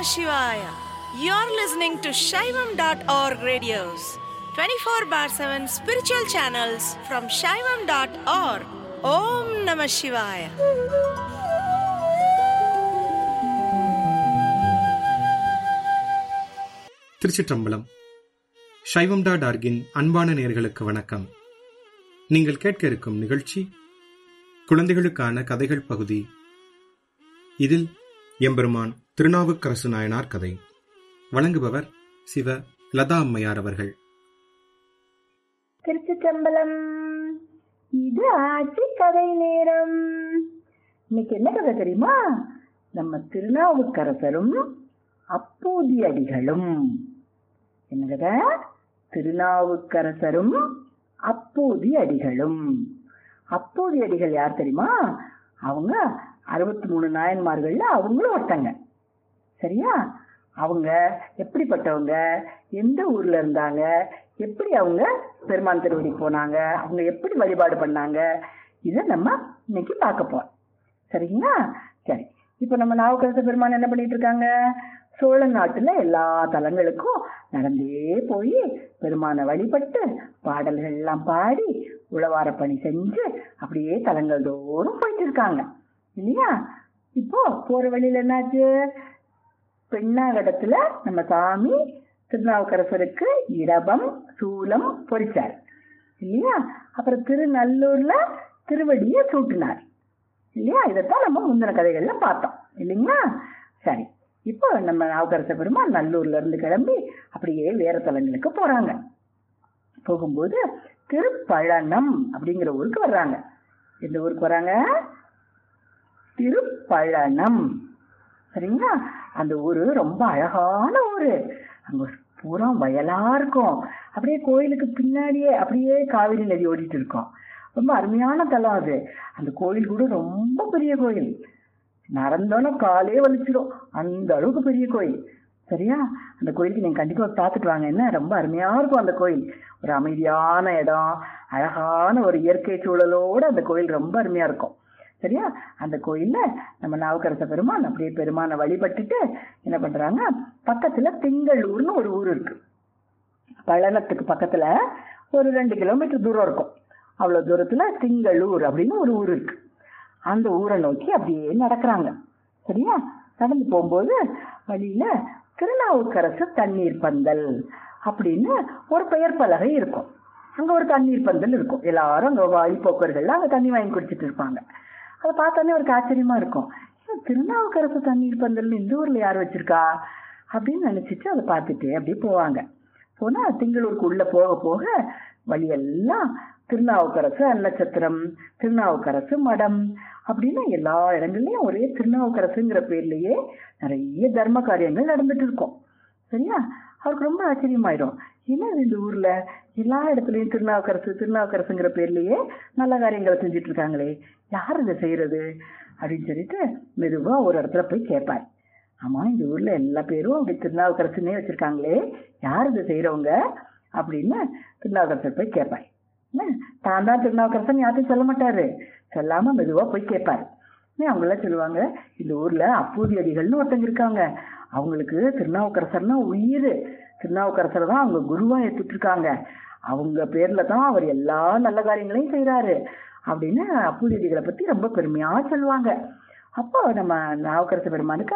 Shivaya. You're listening to Shaivam.org radios, 24 bar 7 spiritual channels from Shaivam.org. Om Namah Shivaya. திருச்சிற்றம்பலம் சைவம் dot ஆர்கின் அன்பான நேர்களுக்கு வணக்கம் நீங்கள் கேட்க இருக்கும் நிகழ்ச்சி குழந்தைகளுக்கான கதைகள் பகுதி இதில் எம்பெருமான் திருநாவுக்கரசு நாயனார் கதை வழங்குபவர் சிவ லதா அம்மையார் அவர்கள் திருச்சிற்றம்பலம் இது ஆட்சி கதை நேரம் இன்னைக்கு என்ன கதை தெரியுமா நம்ம திருநாவுக்கரசரும் அப்பூதி அடிகளும் என்ன கதை திருநாவுக்கரசரும் அப்பூதி அடிகளும் அப்பூதி அடிகள் யார் தெரியுமா அவங்க அறுபத்தி மூணு நாயன்மார்கள்ல அவங்களும் ஒருத்தங்க சரியா அவங்க எப்படிப்பட்டவங்க எந்த ஊர்ல இருந்தாங்க எப்படி அவங்க பெருமான் திருவடி போனாங்க அவங்க எப்படி வழிபாடு பண்ணாங்க இதை நம்ம இன்னைக்கு பார்க்க போறோம் சரிங்களா சரி இப்போ நம்ம நாவுக்கரச பெருமான் என்ன பண்ணிட்டு இருக்காங்க சோழ நாட்டுல எல்லா தலங்களுக்கும் நடந்தே போய் பெருமானை வழிபட்டு பாடல்கள் எல்லாம் பாடி உழவார பணி செஞ்சு அப்படியே தலங்கள் தோறும் போயிட்டு இருக்காங்க இல்லையா இப்போ போற வழியில என்னாச்சு பெண்ணாகடத்துல நம்ம சாமி திருநாவுக்கரசருக்கு இடபம் சூலம் பொறிச்சார் இல்லையா அப்புறம் திருநல்லூர்ல திருவடியை சூட்டினார் இல்லையா இதைத்தான் நம்ம முந்தின கதைகள்ல பார்த்தோம் இல்லைங்களா சரி இப்போ நம்ம நாவுக்கரச பெருமாள் நல்லூர்ல இருந்து கிளம்பி அப்படியே வேற தலங்களுக்கு போறாங்க போகும்போது திருப்பழனம் அப்படிங்கிற ஊருக்கு வர்றாங்க எந்த ஊருக்கு வராங்க திருப்பழனம் சரிங்களா அந்த ஊரு ரொம்ப அழகான ஊரு அங்க பூரா வயலா இருக்கும் அப்படியே கோயிலுக்கு பின்னாடியே அப்படியே காவிரி நதி ஓடிட்டு இருக்கும் ரொம்ப அருமையான தலம் அது அந்த கோயில் கூட ரொம்ப பெரிய கோயில் நடந்தோன்னா காலே வலிச்சிடும் அந்த அளவுக்கு பெரிய கோயில் சரியா அந்த கோயிலுக்கு நீங்க கண்டிப்பா பார்த்துட்டு வாங்க என்ன ரொம்ப அருமையா இருக்கும் அந்த கோயில் ஒரு அமைதியான இடம் அழகான ஒரு இயற்கை சூழலோட அந்த கோயில் ரொம்ப அருமையா இருக்கும் சரியா அந்த கோயில்ல நம்ம நாவுக்கரச பெருமான் அப்படியே பெருமானை வழிபட்டுட்டு என்ன பண்றாங்க பக்கத்துல திங்களூர்னு ஒரு ஊர் இருக்கு பழனத்துக்கு பக்கத்துல ஒரு ரெண்டு கிலோமீட்டர் தூரம் இருக்கும் அவ்வளவு தூரத்துல திங்களூர் அப்படின்னு ஒரு ஊர் இருக்கு அந்த ஊரை நோக்கி அப்படியே நடக்கிறாங்க சரியா நடந்து போகும்போது வழியில திருநாவுக்கரசு தண்ணீர் பந்தல் அப்படின்னு ஒரு பெயர் பலகை இருக்கும் அங்க ஒரு தண்ணீர் பந்தல் இருக்கும் எல்லாரும் அங்க வழிபோக்கர்கள்லாம் அங்க தண்ணி வாங்கி குடிச்சிட்டு இருப்பாங்க அதை பார்த்தோன்னே ஒரு ஆச்சரியமா இருக்கும் ஏன் திருநாவுக்கரசு தண்ணீர் பந்தல் இந்த ஊர்ல யார் வச்சிருக்கா அப்படின்னு நினைச்சிட்டு அதை பார்த்துட்டு அப்படியே போவாங்க போனா திங்களூருக்கு உள்ள போக போக வழியெல்லாம் திருநாவுக்கரசு அன்னச்சத்திரம் திருநாவுக்கரசு மடம் அப்படின்னு எல்லா இடங்கள்லயும் ஒரே திருநாவுக்கரசுங்கிற பேர்லயே நிறைய தர்ம காரியங்கள் நடந்துட்டு இருக்கும் சரியா அவருக்கு ரொம்ப ஆச்சரியமாயிடும் என்ன இது இந்த ஊர்ல எல்லா இடத்துலயும் திருநாவுக்கரசு திருநாவுக்கரசுங்கிற பேர்லயே நல்ல காரியங்களை செஞ்சுட்டு இருக்காங்களே யார் இதை செய்யறது அப்படின்னு சொல்லிட்டு மெதுவா ஒரு இடத்துல போய் கேட்பார் ஆமா இந்த ஊர்ல எல்லா பேரும் அப்படி திருநாவுக்கரசுன்னே வச்சிருக்காங்களே யார் இதை செய்யறவங்க அப்படின்னு திருநாவுக்கரசர் போய் கேட்பார் என்ன தான் தான் திருநாவுக்கரசன் யார்ட்டும் சொல்ல மாட்டாரு சொல்லாம மெதுவா போய் கேட்பாரு அவங்க எல்லாம் சொல்லுவாங்க இந்த ஊர்ல அப்பூதி அடிகள்னு ஒருத்தங்க இருக்காங்க அவங்களுக்கு திருநாவுக்கரசர்னா உயிர் திருநாவுக்கரசர் தான் அவங்க குருவா எடுத்துட்டு இருக்காங்க அவங்க பேர்ல தான் அவர் எல்லா நல்ல காரியங்களையும் செய்யறாரு அப்படின்னு அப்பூதி அடிகளை பத்தி ரொம்ப பெருமையா சொல்லுவாங்க அப்போ நம்ம நாவுக்கரச பெருமானுக்கு